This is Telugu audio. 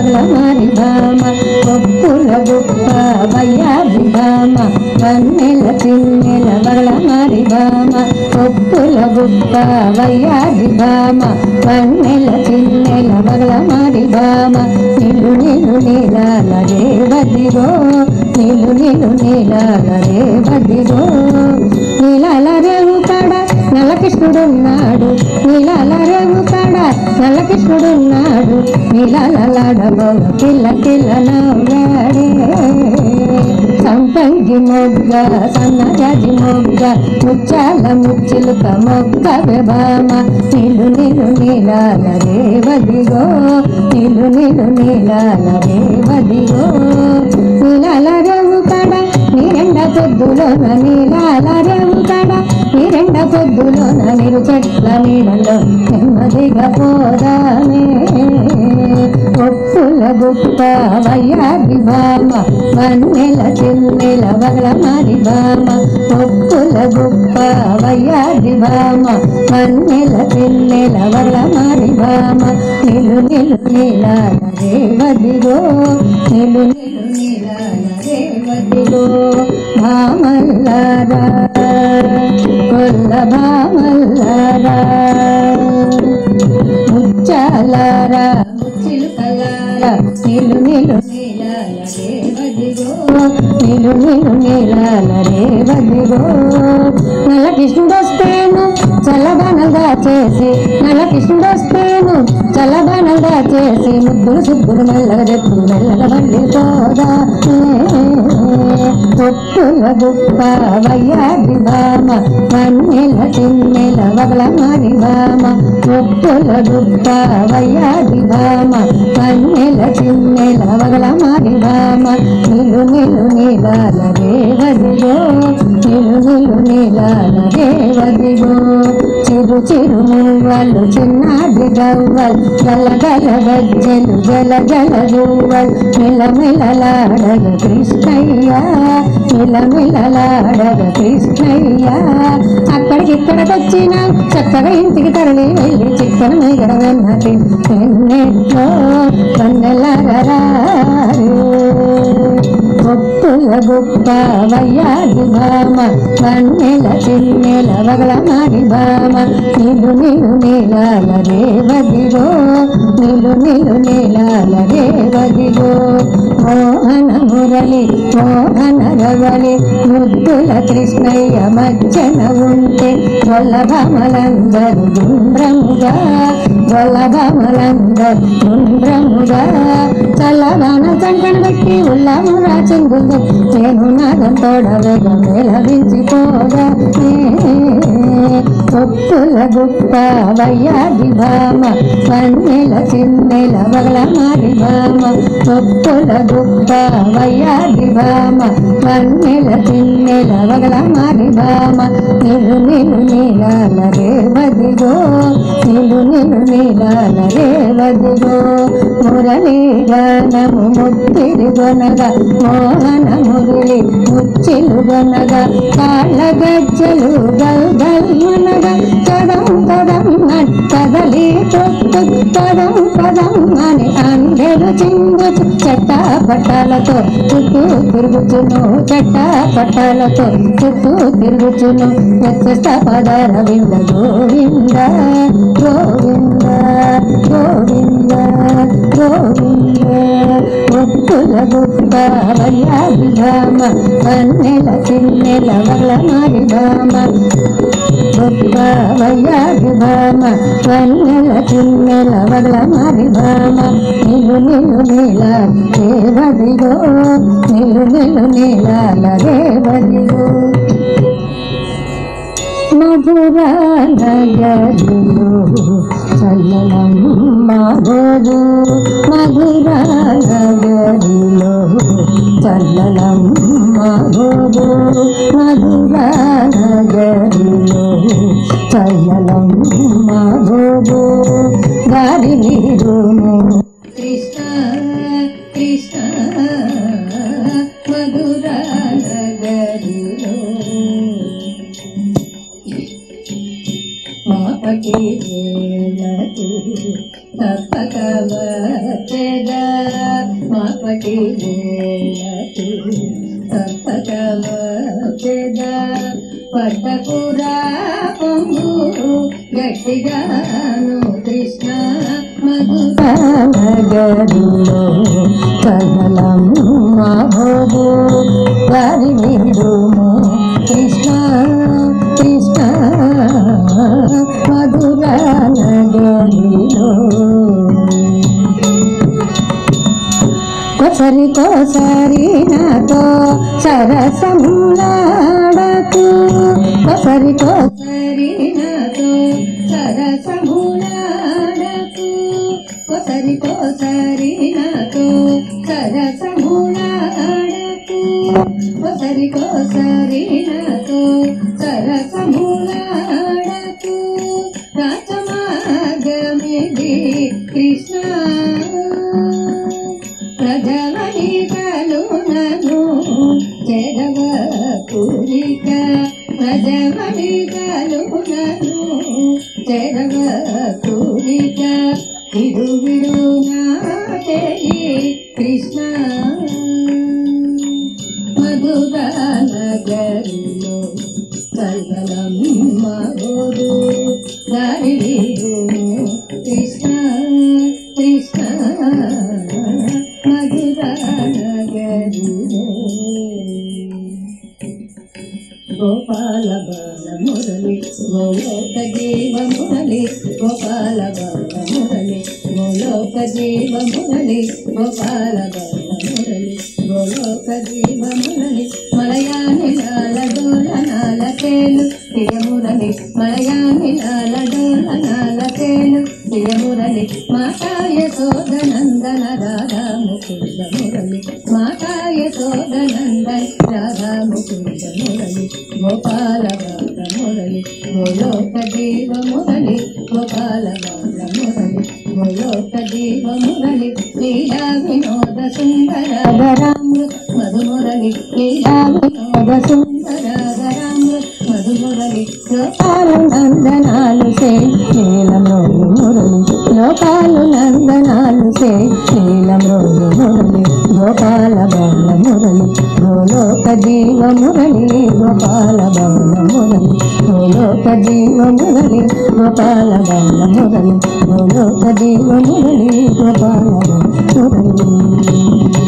వగల మారి భామ ఒప్పుల గుప్ప వయ్యాది భామ వన్నెల చిన్నెల వగల మారి భామ ఒప్పుల గుప్ప వయ్యాది భామ వన్నెల చిన్నెల వగల మారి భామ నిలు నిలు నీలాల రేవదిగో నిలు నిలు నీలాల రేవదిగో నీలాల రేవు కాడ నల్లకృష్ణుడున్నాడు నీలాల రేవు కాడ నల్లకృష్ణుడున్నాడు నీలాలలాడబో పిల్ల పిల్ల నవ్వాడే సంపంగి మొగ్గ సన్నజాజి మొగ్గ ముచ్చాల ముచ్చిలుక మొగ్గ వెబామ నిలు నిలు నీలాల రేవదిగో నిలు నిలు నీలాల రేవదిగో నీలాల రేవు కాడ నీరెండ పొద్దులోన నీలాల రేవు కాడ నీరెండ పొద్దులోన నీరు చెట్ల నీడలో నెమ్మదిగా పోదామే ఒప్పుల గుప్ప వయ్యాది భామ వన్నెల చిన్నెల వగల మారి భామ ఒప్పుల గుప్ప వయ్యాది భామ వన్నెల చిన్నెల వగల మారి భామ నిలు నిలు నీలాల రేవదిగో నిలు నిలు నీలాల రేవదిగో భామల్లారా కొల్ల భామల్లారా ముచ్చాలారా ముచ్చిలుకలారా నిలు నిలు నీలాల రేవదిగో నిలు నిలు నీలాల రేవదిగో నల్ల కృష్ణుడొస్తేను చల్లబనగా చేసి నల్ల కృష్ణుడొస్తేను చల్లబనగా చేసి ముద్దులు సుబ్బులు మెల్లగా చెప్పు మెల్లగా బండి పోదా ఒప్పుల గుప్ప వయ్యాది భామ వన్నెల చిన్నెల వగల మారి భామ ఒప్పుల గుప్ప వయ్యాది భామ వన్నెల చిన్నెల వగల మారి భామ నిలు నిలు నీలాల రేవదిగో నిలు నిలు నీలాల రేవదిగో చిరు చిరు మువ్వలు చిన్నాది గవ్వల్ గల గల గజ్జలు జల జల గువ్వల్ మిలమిలలాడగ కృష్ణయ్య మిలమిలలాడగ కృష్ణయ్య అక్కడికి ఇక్కడికి వచ్చిన చక్కగా ఇంటికి తరలి వెళ్ళి చిక్కన మేగడ వెన్నటి ఎన్నెట్లో ఒప్పుల గుప్ప వయ్యాది భామ వన్నెల చిన్నెల వగల మారి భామ నిలు నిలు నీలాల రేవదిగో నిలు నిలు నీలాల రేవదిగో మోహన మురళి మోహన రవళి ముద్దుల కృష్ణయ్య మధ్యన ఉంటే వల్లభమలందరు గుండ్రముగా వల్లభమలందరు గుండ్రముగా చల్లవాన సంకన బట్టి ఉల్లమురా చెంగుంది నేను నాదం తోడవేగ మేలవించిపోగా ఒప్పుల గుప్ప వయ్యాది భామ వన్నెల చిన్నెల వగల మారి భామ ఒప్పుల గుప్ప వయ్యాది భామ వన్నెల చిన్నెల వగల మారి భామ నిలు నిలు నీలాల రేవదిగో నిలు నిలు నీలాల రేవదిగో మురళీ గానము ముత్తిరి గొనగ మోహన మురళి ముచ్చిలు గొనగ కాళ్ళ గజ్జలు గల్ గల్ మునగ కదం కదం అని కదలి తొక్కు పదం పదం అని అందరు చింగుచు చెట్ట పట్టాలతో చుట్టూ తిరుగుచును చెట్ట పట్టాలతో చుట్టూ తిరుగుచును వ్యత్యస్త పదర వింద గోవింద గోవింద గోవింద గోవింద ఒప్పుల గుప్ప వయ్యాది భామ వన్నెల చిన్నెల వగల మారి భామ గొప్ప వయ్యాది భామ వన్నెల చిన్నెల వగల మారి భామ నిలు నిలు నీల రేవదిగో నిలు నిలు నీలాల రేవదిగో మధుర నగరిలో చల్లనమ్మ గోరు మధుర నగరిలో చల్లనమ్మ గోరు మధుర నగరిలో చల్లనమ్మ గోరు గారి నీరును కృష్ణ కృష్ణ మధుర నగరిలో మాపకి వేళకు తప్పక వచ్చేద మాపటి వేళకి తప్పక వచ్చేద పట్టపురా పొంగు గట్టిగాను కృష్ణ మధురగరిలో కదలమ్మ భోగు వారి విడుము కృష్ణ కృష్ణ మధుర నగరిలో కొసరి కొసరి నాతో సరసములాడకు కొసరి కొసరి నాతో సరసములాడకు కొసరి కొసరి నాతో సరసములాడకు కొసరి కొసరి నాతో సరసములాడకు రాచమార్గమిది కృష్ణ ప్రజలని కలునను చెరవ పూరిక ప్రజమణి కలునను చెరవ పూరిక విడు విడు నాటేయి కృష్ణ మధుర నగరిలో కల్గలం మగోడు దారి వీడుము కృష్ణ కృష్ణ మధుర నగరిలో గోపాల బాల మురళి గోలోక జీవ మురళి గోపాల బాల మురళి గోలోక జీవ మురళి గోపాల బాల మురళి గోలోక జీవ మురళి మలయాని లాల డోల నాల తేలు ప్రియ మురళి మలయాని లాల డోల నాల తేలు ప్రియ మురళి మాతాయ సోదనందన రాధా ముకుంద మురళి మాతాయ సోదనందన రాధా ముకుంద మురళి గోపాల బాల మురళి గోలోక జీవ మురళి గోపాల బాల మురళి గోలోక జీవ మురళి లీలా వినోద సుందర గరామృత మధుమురళి లీలా వినోద సుందర గరామృత మధుమురళి లోకాలు నందనాలు సే నీలమృగు మురళి లోకాలు నందనాలు సే నీలమృగు మురళి గోపాల బాల మురళి గోలోక జీవ మురళి గోపాల బాల మురళి గోలోక జీవ మురళి గోపాల బాల మురళి గోలోక జీవ మురళి గోపాల బాల మురళి